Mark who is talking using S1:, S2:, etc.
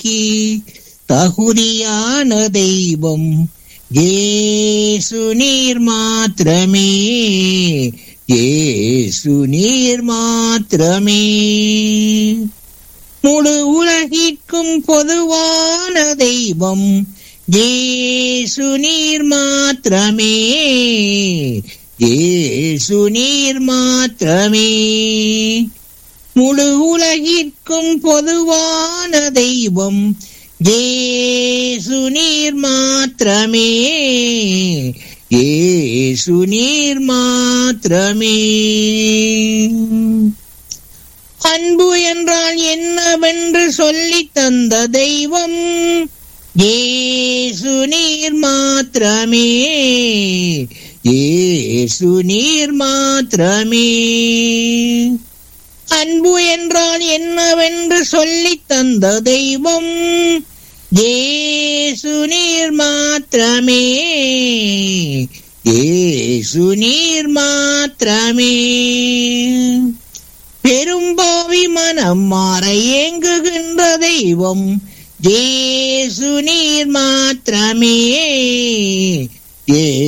S1: துதிக்கு தகுதியான தெய்வம் ஏசு நீர் மாத்திரமே ஏசு நீர் மாத்திரமே முழு உலகிற்கும் பொதுவான தெய்வம் ஏசு நீர் மாத்திரமே ஏசு நீர் மாத்திரமே முழு உலகிற்கும் பொதுவான தெய்வம் ஏசு நீர் மாத்திரமே ஏசு நீர் மாத்திரமே அன்பு என்றால் என்னவென்று சொல்லி தந்த தெய்வம் ஏசு நீர் மாத்திரமே ஏசு நீர் மாத்திரமே அன்பு என்றால் என்னவென்று சொல்லி தந்த தெய்வம் ஏசு நீர் மாத்திரமே ஏசு நீர் மாத்திரமே பெரும்பாவி மனம் மாற ஏங்குகின்ற தெய்வம் ஏசு நீர் மாத்திரமே ஏ